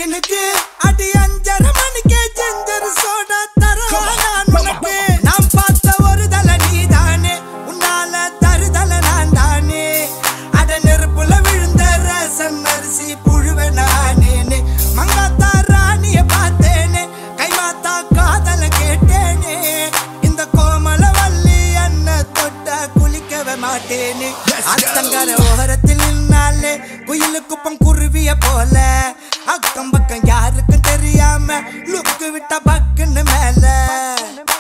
இன்ஜினுக்கு அடி அஞ்சரை மணிக்கே ஜிஞ்சர் சோடா தரவா நான் உனக்கு நான் பார்த்த ஒரு தலை நீதானே உன்னால தருதல நான் தானே அட நெருப்புல விழுந்த ரசம் அரிசி புழுவ நானேனே மங்காத்தா ராணிய பார்த்தேனே கைமாத்தா காதல கேட்டேனே இந்த கோமல வள்ளி அண்ண தொட்ட குளிக்கவே மாட்டேனே அத்தங்கர ஓரத்தில் நின்னாலே குயிலு குப்பம் குருவிய போல அக்கம் பக்கம் யாருக்கும் தெரியாம லுக்கு விட்ட பக்குன்னு மேல